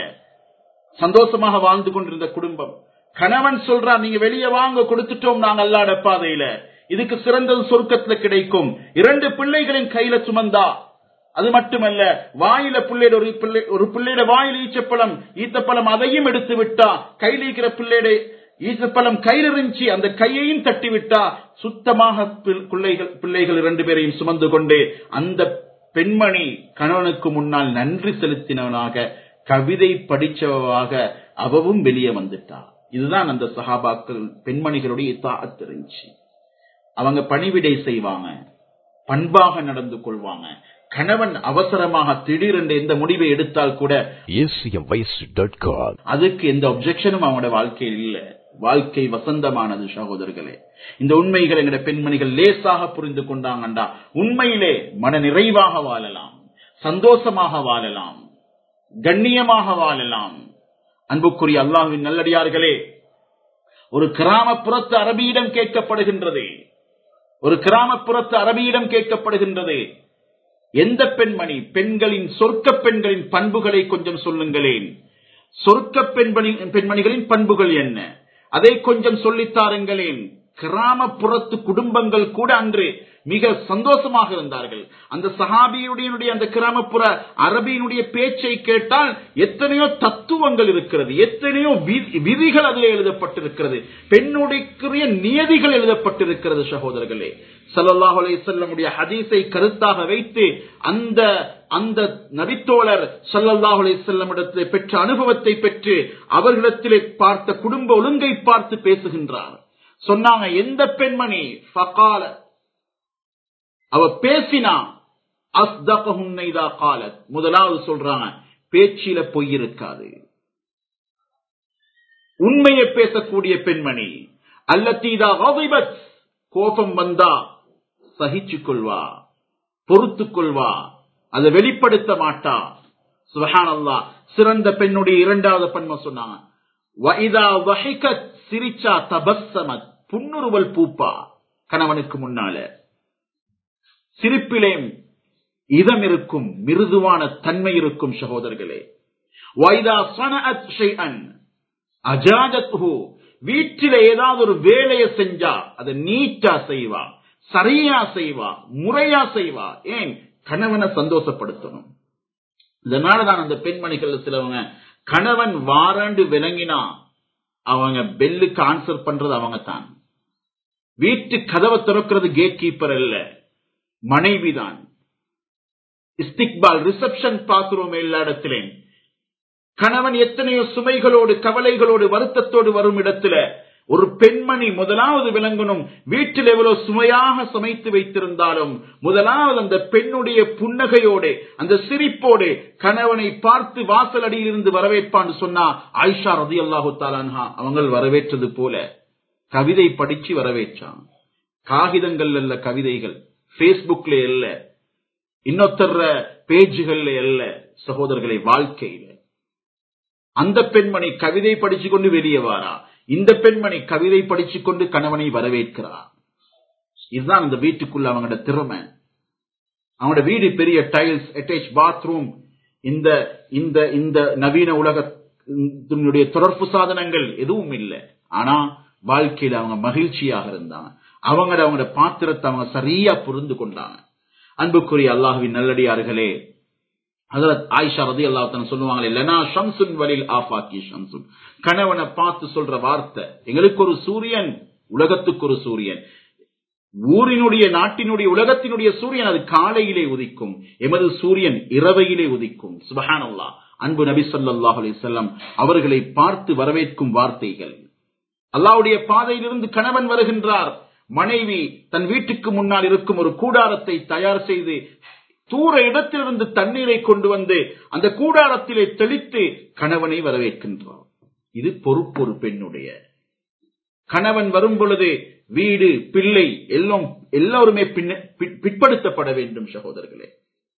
A: சந்தோஷமாக வாழ்ந்து கொண்டிருந்த குடும்பம் கணவன் சொல்றார் நீங்க வெளியே வாங்க கொடுத்துட்டோம் நாங்க அல்லாட பாதையில இதுக்கு சிறந்தது சொர்க்கத்துல கிடைக்கும் இரண்டு பிள்ளைகளின் கையில சுமந்தா அது மட்டுமல்ல வாயில பிள்ளைட ஒரு பிள்ளை ஒரு பிள்ளைட வாயில் ஈச்சப்பழம் ஈத்தப்பழம் அதையும் எடுத்து விட்டா கையில் இருக்கிற பிள்ளைட ஈச்சப்பழம் கையில் இருந்துச்சு அந்த கையையும் தட்டி விட்டா சுத்தமாக பிள்- பிள்ளைகள் பிள்ளைகள் இரண்டு பேரையும் சுமந்து கொண்டு அந்த பெண்மணி கணவனுக்கு முன்னால் நன்றி செலுத்தினவனாக கவிதை படிச்சவாக அவவும் வெளியே வந்துட்டா இதுதான் அந்த சஹாபாக்கள் பெண்மணிகளுடைய இத்தாஅத் இருந்துச்சு அவங்க பணிவிடை செய்வாங்க பண்பாக நடந்து கொள்வாங்க கணவன் அவசரமாக திடீரென்று எந்த முடிவை எடுத்தால் கூட
B: acmvoice.com.
A: அதுக்கு எந்த ஒப்ஜெக்ஷனும் அவங்களோட வாழ்க்கையில் இல்ல வாழ்க்கை வசந்தமானது சகோதரர்களே இந்த உண்மைகளை எங்கட பெண்மணிகள் லேசாக புரிந்து கொண்டாங்கண்டா உண்மையிலே மன நிறைவாக வாழலாம் சந்தோஷமாக வாழலாம் கண்ணியமாக வாழலாம் அன்புக்குரிய அல்லாஹ்வின் நல்லடியார்களே ஒரு கிராமப்புறத்து அரபியிடம் கேட்கப்படுகின்றது ஒரு கிராமப்புறத்து அரபியிடம் கேட்கப்படுகின்றது எந்த பெண்மணி பெண்களின் சொர்க்க பெண்களின் பண்புகளை கொஞ்சம் சொல்லுங்களேன் சொர்க்க பெண்மணி பெண்மணிகளின் பண்புகள் என்ன அதை கொஞ்சம் சொல்லித் தாருங்களேன் கிராமப்புறத்து குடும்பங்கள் கூட அன்று மிக சந்தோஷமாக இருந்தார்கள் அந்த சஹாபியுடைய அந்த கிராமப்புற அரபியினுடைய பேச்சை கேட்டால் எத்தனையோ தத்துவங்கள் இருக்கிறது எத்தனையோ வி- விதிகள் அதில் எழுதப்பட்டிருக்கிறது பெண்ணுடைய நியதிகள் எழுதப்பட்டிருக்கிறது சகோதரர்களே ஸல்லல்லாஹு அலைஹி வஸல்லமுடைய ஹதீஸை கருத்தாக வைத்து அந்த அந்த நபித்தோழர் ஸல்லல்லாஹு அலைஹி வஸல்லம் இடத்திலே பெற்ற அனுபவத்தை பெற்று அவர்களிடத்திலே பார்த்த குடும்ப ஒழுங்கை பார்த்து பேசுகின்றார் சொன்னாங்க எந்த பெண்மணி ஃபகால அவ பேசினா அஸ்தகஹுன்ன இதா காலத் முதலாவது சொல்றாங்க பேச்சில பொய் இருக்காது உண்மையை பேசக்கூடிய பெண்மணி அல்லத்தீதா கதிபத் கோபம் வந்தா சகிச்சு கொள்வா பொறுத்துக் கொள்வா அதை வெளிப்படுத்த மாட்டா சுபஹானல்லாஹ் சிறந்த பெண்ணுடைய இரண்டாவது பன்மை சொன்னாங்க வைதா வஹிகத் சிரிச்சா தபஸ்ஸமத் புன்னுருவல் பூப்பா கணவனுக்கு முன்னால சிரிப்பிலேயும் இதம் இருக்கும் மிருதுவான தன்மை இருக்கும் சகோதரர்களே வைதா சனஅத் ஷைஅன் அஜாதத்ஹு வீட்டில ஏதாவது ஒரு வேலையை செஞ்சா அதை நீட்டா செய்வா சரியா செய்வா முறையா செய்வா ஏன் கணவனை சந்தோஷப்படுத்தணும் இதனாலதான் அந்த பெண்மணிகள் சிலவங்க கணவன் வாராண்டு விளங்கினா அவங்க பெல்லுக்கு ஆன்சர் பண்றது அவங்க தான் வீட்டு கதவை திறக்கிறது கேட் கீப்பர் அல்ல மனைவிதான் இஸ்திக்பால் ரிசப்ஷன் பார்க்கிறோம் எல்லா இடத்திலேயும் கணவன் எத்தனையோ சுமைகளோடு கவலைகளோடு வருத்தத்தோடு வரும் இடத்துல ஒரு பெண்மணி முதலாவது விளங்கணும் வீட்டில் எவ்வளவு சுமையாக சமைத்து வைத்திருந்தாலும் முதலாவது அந்த பெண்ணுடைய புன்னகையோடு அந்த சிரிப்போடு கணவனை பார்த்து வாசல் அடியிலிருந்து வரவேற்பான்னு சொன்னா ஆயிஷா ரதி அல்லாஹு தாலான்ஹா அவங்க வரவேற்றது போல கவிதை படிச்சு வரவேற்றான் காகிதங்கள் அல்ல கவிதைகள் பேஸ்புக்ல அல்ல இன்னொத்தர பேஜுகள்ல அல்ல சகோதரர்களை வாழ்க்கையில அந்த பெண்மணி கவிதை படிச்சு கொண்டு வெளியே வாரா இந்த பெண்மணி கவிதை படிச்சு கொண்டு கணவனை வரவேற்கிறார் இதுதான் அந்த வீட்டுக்குள்ள அவங்களோட திறமை அவங்களோட வீடு பெரிய டைல்ஸ் அட்டாச் பாத்ரூம் இந்த இந்த இந்த நவீன உலகத்தினுடைய தொடர்பு சாதனங்கள் எதுவும் இல்லை ஆனா வாழ்க்கையில அவங்க மகிழ்ச்சியாக இருந்தாங்க அவங்களோட அவங்களோட பாத்திரத்தை அவங்க சரியா புரிந்து கொண்டாங்க அன்புக்குரிய அல்லாஹுவின் நல்லடியார்களே ஹஜரத் ஆயிஷா ரதி அல்லாஹ் சொல்லுவாங்களே லனா ஷம்சுன் வலில் ஆஃபாக்கி ஷம்சுன் கணவனை பார்த்து சொல்ற வார்த்தை எங்களுக்கு ஒரு சூரியன் உலகத்துக்கு ஒரு சூரியன் ஊரினுடைய நாட்டினுடைய உலகத்தினுடைய சூரியன் அது காலையிலே உதிக்கும் எமது சூரியன் இரவையிலே உதிக்கும் சுபஹானல்லாஹ் அன்பு நபி ஸல்லல்லாஹு அலைஹி வஸல்லம் அவர்களை பார்த்து வரவேற்கும் வார்த்தைகள் அல்லாஹ்வுடைய பாதையிலிருந்து கணவன் வருகின்றார் மனைவி தன் வீட்டுக்கு முன்னால் இருக்கும் ஒரு கூடாரத்தை தயார் செய்து தூர இடத்திலிருந்து தண்ணீரை கொண்டு வந்து அந்த கூடாரத்திலே தெளித்து கணவனை வரவேற்கின்றார் இது பொறுப்பு ஒரு பெண்ணுடைய கணவன் வரும் பொழுது வீடு பிள்ளை எல்லாம் எல்லோருமே பின்ன- பிற்- பிற்படுத்தப்பட வேண்டும் சகோதரர்களே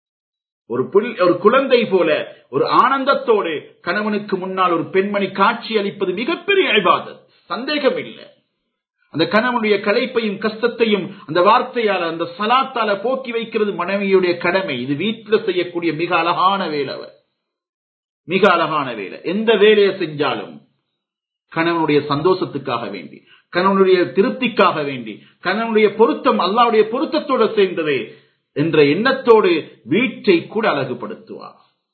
A: ஒரு புல் ஒரு குழந்தை போல ஒரு ஆனந்தத்தோடு கணவனுக்கு முன்னால் ஒரு பெண்மணி காட்சி அளிப்பது மிகப்பெரிய இபாதத் சந்தேகம் இல்லை அந்த கணவனுடைய களைப்பையும் கஷ்டத்தையும் அந்த வார்த்தையால அந்த சலாத்தால போக்கி வைக்கிறது மனைவியுடைய கடமை இது வீட்டில் செய்யக்கூடிய மிக அழகான வேலை அவர். மிக அழகான வேலை எந்த வேலையை செஞ்சாலும் கணவனுடைய சந்தோஷத்துக்காக வேண்டி கணவனுடைய திருப்திக்காக வேண்டி கணவனுடைய பொருத்தம் அல்லாவுடைய பொருத்தத்தோடு சேர்ந்தது என்ற எண்ணத்தோடு வீட்டை கூட அழகுபடுத்துவார்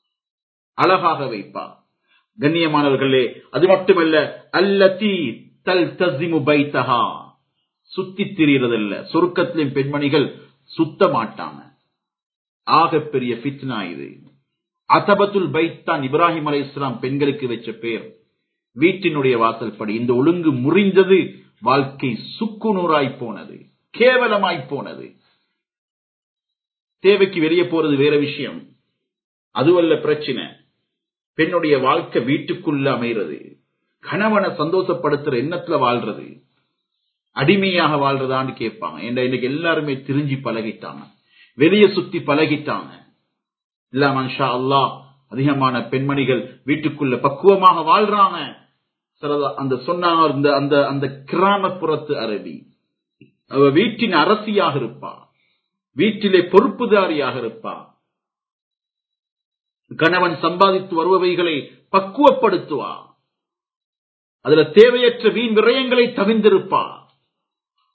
A: அழகாக வைப்பார் கண்ணியமானவர்களே அது மட்டுமல்ல அல்லதி தல் தசிமு பைத்தஹா சுத்தி திரியறதல்ல சொருக்கத்திலும் பெண்மணிகள் சுத்த மாட்டாங்க ஆகப்பெரிய ஃபித்னா இது அசபத்துல் பைத் தான் இப்ராஹிம் அலை இஸ்லாம் பெண்களுக்கு வச்ச பேர் வீட்டினுடைய வாசல் படி இந்த ஒழுங்கு முறிந்தது வாழ்க்கை சுக்குநூறாய் போனது கேவலமாய் போனது தேவைக்கு வெளியே போறது வேற விஷயம் அதுவல்ல பிரச்சனை பெண்ணுடைய வாழ்க்கை வீட்டுக்குள்ள அமைகிறது கணவனை சந்தோஷப்படுத்துற எண்ணத்துல வாழ்றது அடிமையாக வாழ்றதான்னு கேட்பாங்க ஏன்டா இன்னைக்கு எல்லாருமே திரிஞ்சு பழகிட்டாங்க வெளியே சுத்தி பழகிட்டாங்க இல்ல மன்ஷா அல்லாஹ் அதிகமான பெண்மணிகள் வீட்டுக்குள்ள பக்குவமாக வாழ்றாங்க சிலது அந்த சொன்னாங்க அந்த அந்த அந்த கிராமப்புறத்து அரபி அவ வீட்டின் அரசியாக இருப்பா வீட்டிலே பொறுப்புதாரியாக இருப்பா கணவன் சம்பாதித்து வருபவைகளை பக்குவப்படுத்துவா அதுல தேவையற்ற வீண் விரயங்களை தவிர்ந்திருப்பா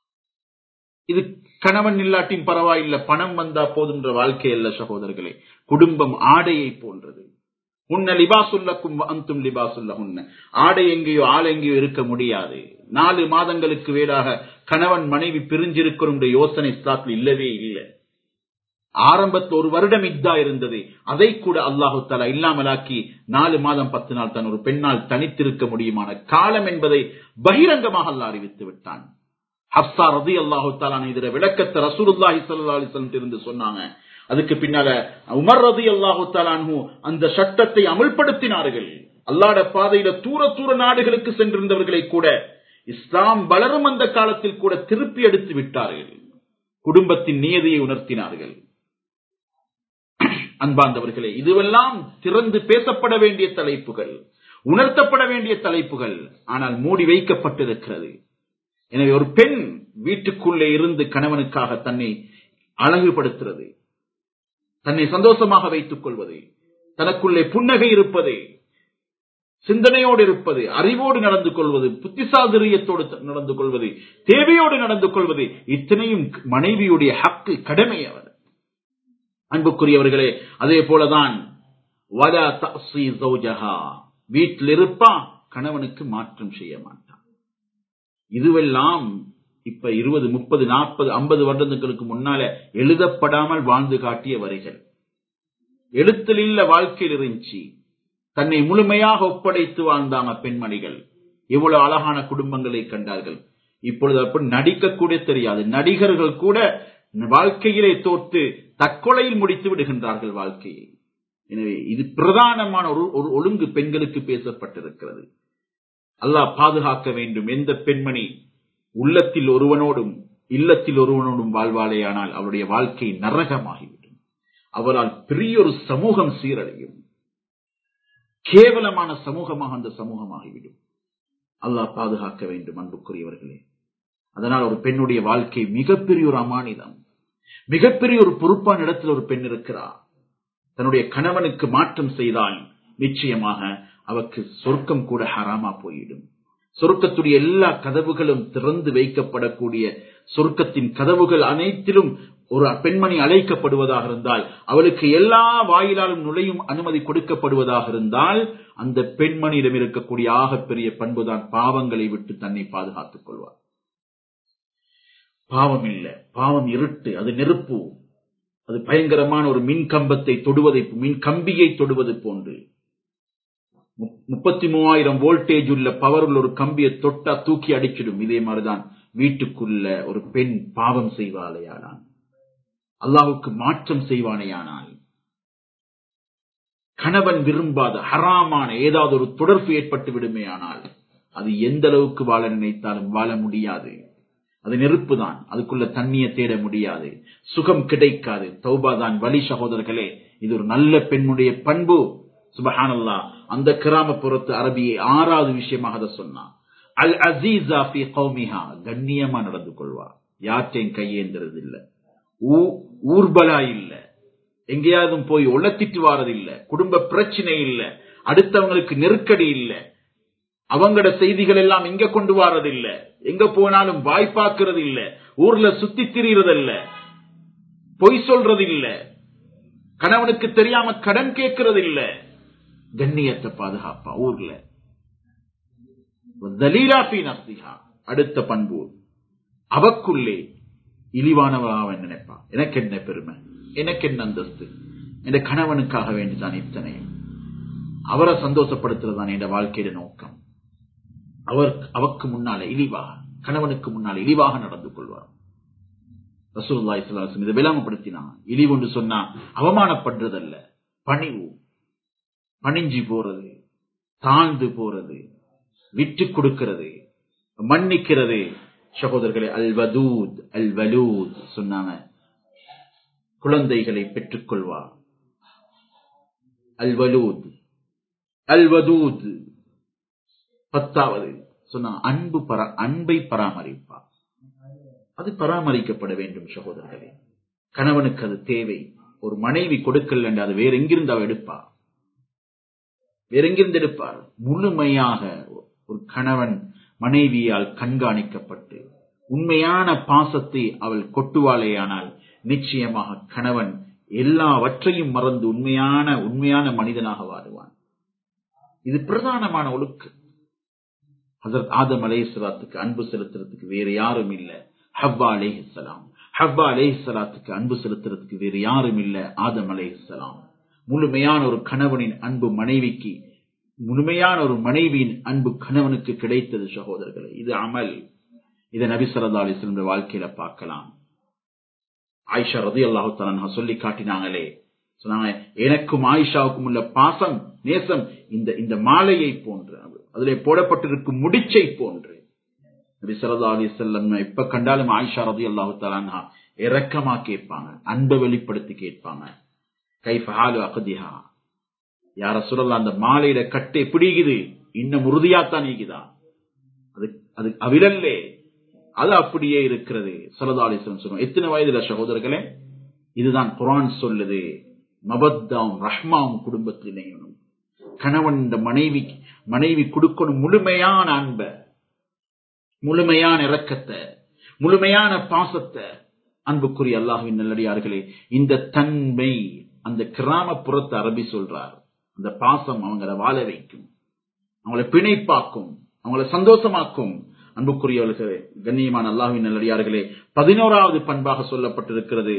A: இது கணவன் இல்லாட்டியும் பரவாயில்ல பணம் வந்தா போதுன்ற வாழ்க்கை அல்ல சகோதரர்களே குடும்பம் ஆடையை போன்றது உன்ன லிபாசுல்லக்கும் அந்தும் லிபாசுல்ல உன்ன ஆடை எங்கேயோ ஆள் எங்கேயோ இருக்க முடியாது நாலு மாதங்களுக்கு வேறாக கணவன் மனைவி பிரிஞ்சிருக்கிற யோசனை இஸ்லாத்தில் இல்லவே இல்லை ஆரம்பத்தில் ஒரு வருடம் இத்தா இருந்தது அதை கூட அல்லாஹு தாலா இல்லாமலாக்கி நாலு மாதம் பத்து நாள் தான் ஒரு பெண்ணால் தனித்திருக்க முடியுமான காலம் என்பதை பகிரங்கமாக அல்லாஹ் அறிவித்து விட்டான் ஹப்சா ரதி அல்லாஹு தாலான இதுல விளக்கத்தை ரசூலுல்லாஹி ஸல்லல்லாஹு அலைஹி வஸல்லம் இருந்து சொன்னாங்க அதுக்கு பின்னால உமர் ரதி அல்லாஹு தாலானு அந்த சட்டத்தை அமல்படுத்தினார்கள் அல்லாட பாதையில தூர தூர நாடுகளுக்கு சென்றிருந்தவர்களை கூட இஸ்லாம் வளரும் அந்த காலத்தில் கூட திருப்பி எடுத்து விட்டார்கள் குடும்பத்தின் நியதியை உணர்த்தினார்கள் அன்பார்ந்தவர்களே இதுவெல்லாம் திறந்து பேசப்பட வேண்டிய தலைப்புகள் உணர்த்தப்பட வேண்டிய தலைப்புகள் ஆனால் மூடி வைக்கப்பட்டிருக்கிறது எனவே ஒரு பெண் வீட்டுக்குள்ளே இருந்து கணவனுக்காக தன்னை அழகுபடுத்துறது தன்னை சந்தோஷமாக வைத்துக் கொள்வது தனக்குள்ளே புன்னகை இருப்பது சிந்தனையோடு இருப்பது அறிவோடு நடந்து கொள்வது புத்திசாதுரியத்தோடு நடந்து கொள்வது தேவையோடு நடந்து கொள்வது இத்தனையும் மனைவியுடைய ஹக்கு கடமை அவர் அன்புக்குரியவர்களே அதே போலதான் வீட்டில் இருப்பா கணவனுக்கு மாற்றம் செய்ய மாட்டான் இதுவெல்லாம் இப்ப இருபது முப்பது நாற்பது ஐம்பது வருடங்களுக்கு முன்னால எழுதப்படாமல் வாழ்ந்து காட்டிய வரிகள் எழுத்தில் இல்ல வாழ்க்கையில் இருந்துச்சு தன்னை முழுமையாக ஒப்படைத்து வாழ்ந்தாங்க பெண்மணிகள் எவ்வளவு அழகான குடும்பங்களை கண்டார்கள் இப்பொழுது அப்படி நடிக்க கூட தெரியாது நடிகர்கள் கூட வாழ்க்கையிலே தோற்று தற்கொலையில் முடித்து விடுகின்றார்கள் வாழ்க்கையை எனவே இது பிரதானமான ஒரு ஒரு ஒழுங்கு பெண்களுக்கு பேசப்பட்டிருக்கிறது அல்லாஹ் பாதுகாக்க வேண்டும் எந்த பெண்மணி உள்ளத்தில் ஒருவனோடும் இல்லத்தில் ஒருவனோடும் வாழ்வாளேயானால் அவருடைய வாழ்க்கை நரகமாகிவிடும் அவரால் பெரிய ஒரு சமூகம் சீரடையும் கேவலமான சமூகமாக அந்த சமூகமாகிவிடும் அல்லாஹ் பாதுகாக்க வேண்டும் அன்புக்குரியவர்களே அதனால் ஒரு பெண்ணுடைய வாழ்க்கை மிகப்பெரிய ஒரு அமானிதம் மிகப்பெரிய ஒரு பொறுப்பான இடத்தில் ஒரு பெண் இருக்கிறார் தன்னுடைய கணவனுக்கு மாற்றம் செய்தால் நிச்சயமாக அவருக்கு சொர்க்கம் கூட ஹராமா போயிடும் சொர்க்கத்துடைய எல்லா கதவுகளும் திறந்து வைக்கப்படக்கூடிய சொர்க்கத்தின் கதவுகள் அனைத்திலும் ஒரு பெண்மணி அழைக்கப்படுவதாக இருந்தால் அவளுக்கு எல்லா வாயிலாலும் நுழையும் அனுமதி கொடுக்கப்படுவதாக இருந்தால் அந்த பெண்மணியிடம் இருக்கக்கூடிய ஆகப்பெரிய பண்புதான் பாவங்களை விட்டு தன்னை பாதுகாத்துக் கொள்வார் பாவம் இல்ல பாவம் இருட்டு அது நெருப்பு அது பயங்கரமான ஒரு மின் கம்பத்தை தொடுவதை மின் கம்பியை தொடுவது போன்று முப்பத்தி மூவாயிரம் வோல்டேஜ் உள்ள பவர் உள்ள ஒரு கம்பியை தொட்டா தூக்கி அடிச்சிடும் இதே மாதிரிதான் வீட்டுக்குள்ள ஒரு பெண் பாவம் செய்வாளையானால் அல்லாவுக்கு மாற்றம் செய்வானேயானால் கணவன் விரும்பாத ஹராமான ஏதாவது ஒரு தொடர்பு ஏற்பட்டு விடுமே ஆனால் அது எந்த அளவுக்கு வாழ நினைத்தாலும் வாழ முடியாது அது நெருப்பு தான் அதுக்குள்ள தண்ணிய தேட முடியாது சுகம் கிடைக்காது தௌபா தான் வழி சகோதரர்களே இது ஒரு நல்ல பெண்ணுடைய பண்பு சுபஹானல்லா அந்த கிராமப்புறத்து அரபியை ஆறாவது விஷயமாக அதை சொன்னான் அல் அசீசா பி கௌமிஹா கண்ணியமா நடந்து கொள்வா யார்ட்டையும் கையேந்திரது இல்ல ஊர்பலா இல்ல எங்கேயாவது போய் உளத்திட்டு வாரது இல்ல குடும்ப பிரச்சனை இல்ல அடுத்தவங்களுக்கு நெருக்கடி இல்ல அவங்களோட செய்திகள் எல்லாம் இங்க கொண்டு வாரது இல்ல எங்க போனாலும் வாய்ப்பாக்குறது இல்ல ஊர்ல சுத்தி திரியறது இல்ல பொய் சொல்றது இல்ல கணவனுக்கு தெரியாம கடன் கேட்கறது இல்ல கண்ணியத்தை பாதுகாப்பா ஊர்ல அடுத்த பண்பு அவக்குள்ளே இழிவானவளாக நினைப்பா எனக்கு என்ன பெருமை எனக்கு என்ன அந்தஸ்து என் கணவனுக்காக வேண்டிதான் இத்தனையும் அவரை சந்தோஷப்படுத்துறதுதான் என் வாழ்க்கையில நோக்கம் அவர் அவக்கு முன்னால இழிவாக கணவனுக்கு முன்னால் இழிவாக நடந்து கொள்வார் ரசூல்லாய் சலாசம் இதை விளாமப்படுத்தினா இழிவு என்று சொன்னா அவமானப்படுறதல்ல பணிவு பணிஞ்சு போறது தாழ்ந்து போறது விட்டு கொடுக்கிறது மன்னிக்கிறது சகோதரர்களே அல் வதூத் அல் வலூத் சொன்னாங்க குழந்தைகளை பெற்றுக்கொள்வார் அல் வலூத் அல் வதூத் பத்தாவது சொன்னா அன்பு பரா அன்பை பராமரிப்பார் அது பராமரிக்கப்பட வேண்டும் சகோதரர்களே கணவனுக்கு அது தேவை ஒரு மனைவி கொடுக்கல் என்று அது வேற எங்கிருந்து அவ எடுப்பார் வேற எங்கிருந்து எடுப்பார் முழுமையாக ஒரு கணவன் மனைவியால் கண்காணிக்கப்பட்டு உண்மையான பாசத்தை அவள் கொட்டுவாளேயானால் நிச்சயமாக கணவன் எல்லாவற்றையும் மறந்து உண்மையான உண்மையான மனிதனாக வாழுவான் இது பிரதானமான ஒழுக்கு ஹசரத் ஆதம் அலேஸ்வராத்துக்கு அன்பு செலுத்துறதுக்கு வேற யாரும் இல்ல ஹவ்வா அலேஹலாம் ஹவ்வா அலேஹலாத்துக்கு அன்பு செலுத்துறதுக்கு வேற யாரும் இல்ல ஆதம் அலேஹலாம் முழுமையான ஒரு கணவனின் அன்பு மனைவிக்கு முழுமையான ஒரு மனைவியின் அன்பு கணவனுக்கு கிடைத்தது சகோதரர்களே இது அமல் இதை நபி சல்லா அலிஸ்லம் வாழ்க்கையில பார்க்கலாம் ஆயிஷா ரதி அல்லாஹு சொல்லி காட்டினாங்களே சொன்னாங்க எனக்கும் ஆயிஷாவுக்கும் உள்ள பாசம் நேசம் இந்த இந்த மாலையை போன்று அதிலே போடப்பட்டிருக்கும் முடிச்சை போன்று நபி சல்லா அலி செல்லம் எப்ப கண்டாலும் ஆயிஷா ரதி அல்லாஹு தலான்ஹா இறக்கமா கேட்பாங்க அன்பை வெளிப்படுத்தி கேட்பாங்க கைஃபாலு அகதிஹா யார சொல்லலாம் அந்த மாலையில கட்டை பிடிக்குது இன்னும் உறுதியாத்தான் நீக்குதா அது அது அவிரல்லே அது அப்படியே இருக்கிறது சரதாலிசம் சொல்லுவோம் எத்தனை வயதுல சகோதரர்களே இதுதான் குரான் சொல்லுது மபத்தாம் ரஹ்மாவும் குடும்பத்தில் இணையணும் கணவன் இந்த மனைவி மனைவி கொடுக்கணும் முழுமையான அன்ப முழுமையான இரக்கத்தை முழுமையான பாசத்தை அன்புக்குரிய அல்லாஹுவின் நல்லடியார்களே இந்த தன்மை அந்த கிராமப்புறத்து அரபி சொல்றார் அந்த பாசம் அவங்கள வாழ வைக்கும் அவங்கள பிணைப்பாக்கும் அவங்கள சந்தோஷமாக்கும் அன்புக்குரியவர்களே கண்ணியமான அல்லாஹுவின் நல்லடியார்களே பதினோராவது பண்பாக சொல்லப்பட்டிருக்கிறது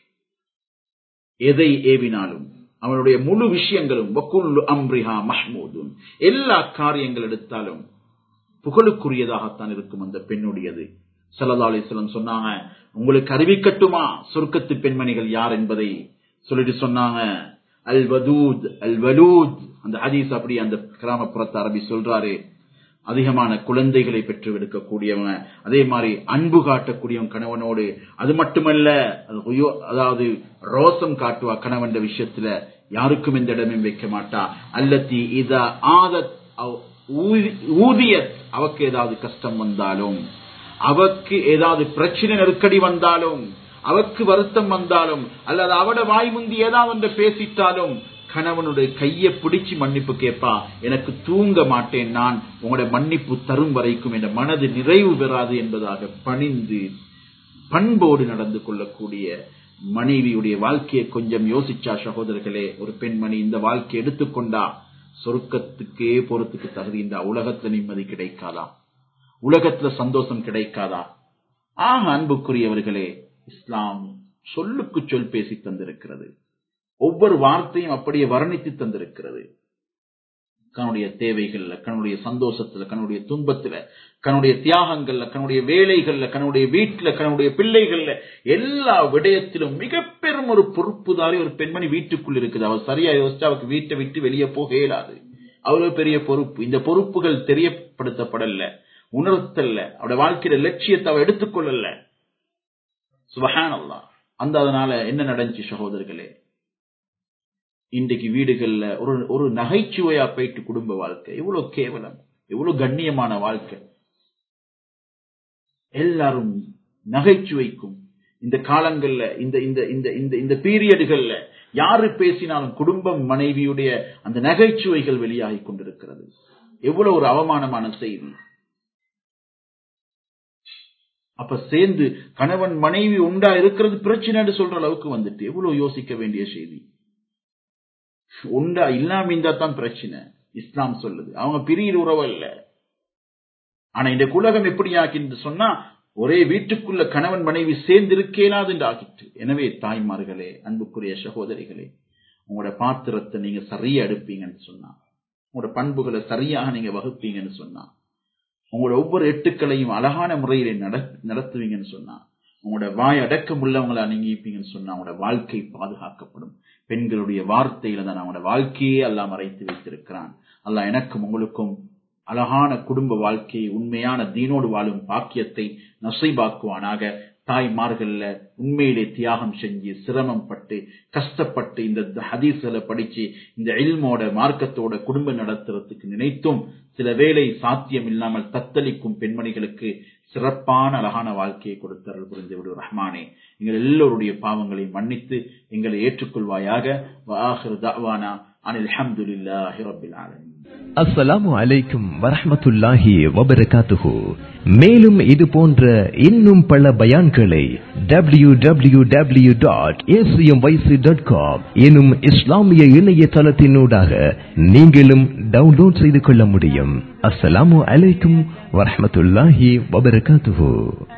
A: எதை ஏவினாலும் அவனுடைய முழு விஷயங்களும் வக்குல்லு அம்ரிஹா மஹ்மூதும் எல்லா காரியங்கள் எடுத்தாலும் புகழுக்குரியதாகத்தான் இருக்கும் அந்த பெண்ணுடையது சல்லா அலிஸ்லம் சொன்னாங்க உங்களுக்கு அறிவிக்கட்டுமா சொர்க்கத்து பெண்மணிகள் யார் என்பதை சொல்லிட்டு சொன்னாங்க அல் வதூத் அல் வலூத் அந்த ஹதீஸ் அப்படி அந்த கிராமப்புறத்து அரபி சொல்றாரு அதிகமான குழந்தைகளை பெற்று எடுக்கக்கூடியவங்க அதே மாதிரி அன்பு காட்டக்கூடியவன் கணவனோடு அது மட்டுமல்ல அதாவது ரோசம் காட்டுவா கணவன் விஷயத்துல யாருக்கும் எந்த இடமும் வைக்க மாட்டா அல்லத்தி இத ஆதத் ஊதியத் அவக்கு ஏதாவது கஷ்டம் வந்தாலும் அவக்கு ஏதாவது பிரச்சனை நெருக்கடி வந்தாலும் அவக்கு வருத்தம் வந்தாலும் அல்லது அவட வாய் முந்தி ஏதாவது ஒன்று பேசிட்டாலும் கணவனுடைய கையை பிடிச்சு மன்னிப்பு கேட்பா எனக்கு தூங்க மாட்டேன் நான் உங்களுடைய மன்னிப்பு தரும் வரைக்கும் என்ற மனது நிறைவு பெறாது என்பதாக பணிந்து பண்போடு நடந்து கொள்ளக்கூடிய மனைவியுடைய வாழ்க்கையை கொஞ்சம் யோசிச்சா சகோதரர்களே ஒரு பெண்மணி இந்த வாழ்க்கை எடுத்துக்கொண்டா சொருக்கத்துக்கே போறதுக்கு தகுதிண்டா உலகத்துல நிம்மதி கிடைக்காதா உலகத்துல சந்தோஷம் கிடைக்காதா ஆக அன்புக்குரியவர்களே இஸ்லாம் சொல்லுக்கு சொல் பேசி தந்திருக்கிறது ஒவ்வொரு வார்த்தையும் அப்படியே வர்ணித்து தந்திருக்கிறது கனுடைய தேவைகள்ல கனுடைய சந்தோஷத்துல கனுடைய துன்பத்துல கனுடைய தியாகங்கள்ல கனுடைய வேலைகள்ல கனுடைய வீட்டுல கனுடைய பிள்ளைகள்ல எல்லா விடயத்திலும் மிக பெரும் ஒரு பொறுப்புதாரி ஒரு பெண்மணி வீட்டுக்குள் இருக்குது அவர் சரியா யோசிச்சா அவருக்கு வீட்டை விட்டு வெளியே போக இயலாது அவ்வளவு பெரிய பொறுப்பு இந்த பொறுப்புகள் தெரியப்படுத்தப்படல உணர்த்தல்ல அவருடைய வாழ்க்கையில லட்சியத்தை அவ எடுத்துக்கொள்ளல சுபஹான் அல்லா அந்த அதனால என்ன நடந்துச்சு சகோதரர்களே இன்றைக்கு வீடுகள்ல ஒரு ஒரு நகைச்சுவையா போயிட்டு குடும்ப வாழ்க்கை எவ்வளவு கேவலம் எவ்வளவு கண்ணியமான வாழ்க்கை எல்லாரும் நகைச்சுவைக்கும் இந்த காலங்கள்ல இந்த இந்த இந்த இந்த இந்த பீரியடுகள்ல யாரு பேசினாலும் குடும்பம் மனைவியுடைய அந்த நகைச்சுவைகள் வெளியாகி கொண்டிருக்கிறது எவ்வளவு ஒரு அவமானமான செய்தி அப்ப சேர்ந்து கணவன் மனைவி உண்டா இருக்கிறது பிரச்சனைன்னு சொல்ற அளவுக்கு வந்துட்டு எவ்வளவு யோசிக்க வேண்டிய செய்தி உண்டா இல்லாம இருந்தா தான் பிரச்சனை இஸ்லாம் சொல்லுது அவங்க பிரியிற உறவு இல்ல ஆனா இந்த உலகம் எப்படி ஆக்கின்னு சொன்னா ஒரே வீட்டுக்குள்ள கணவன் மனைவி சேர்ந்து இருக்கேலாது என்று ஆகிட்டு எனவே தாய்மார்களே அன்புக்குரிய சகோதரிகளே உங்களோட பாத்திரத்தை நீங்க சரியா எடுப்பீங்கன்னு சொன்னா உங்களோட பண்புகளை சரியாக நீங்க வகுப்பீங்கன்னு சொன்னா உங்களோட ஒவ்வொரு எட்டுக்களையும் அழகான முறையில நடத்துவீங்கன்னு சொன்னா உங்களோட வாய் அடக்கம் உள்ளவங்களை நீங்கிப்பீங்கன்னு சொன்னா உங்களோட வாழ்க்கை பாதுகாக்கப்படும் பெண்களுடைய வார்த்தையில தான் அவங்களோட வாழ்க்கையே எல்லாம் மறைத்து வைத்திருக்கிறான் அல்லாஹ் எனக்கும் உங்களுக்கும் அழகான குடும்ப வாழ்க்கையை உண்மையான தீனோடு வாழும் பாக்கியத்தை நசைபாக்குவானாக தாய்மார்கள்ல உண்மையிலே தியாகம் செஞ்சு சிரமம் பட்டு கஷ்டப்பட்டு இந்த ஹதீஸ்களை படிச்சு இந்த இல்மோட மார்க்கத்தோட குடும்பம் நடத்துறதுக்கு நினைத்தும் சில வேளை சாத்தியம் இல்லாமல் தத்தளிக்கும் பெண்மணிகளுக்கு சிறப்பான அழகான வாழ்க்கையை கொடுத்தருள் புரிந்து விடு ரஹ்மானே எங்கள் எல்லோருடைய பாவங்களை மன்னித்து எங்களை ஏற்றுக்கொள்வாயாக அனில் அஹமதுல்லாஹி ரபில் ஆலமின்
B: அஸ்ஸலாமு அலைக்கும் வரஹ்மத்துல்லாஹி வபரகாத்துஹு மேலும் இது போன்ற இன்னும் பல பயான்களை W W W dot dot com எனும் இஸ்லாமிய இணையதளத்தினூடாக நீங்களும் டவுன்லோட் செய்து கொள்ள முடியும் அஸ்ஸலாமு அலைக்கும் வரஹ்மத்துல்லாஹி வபரகாத்துஹு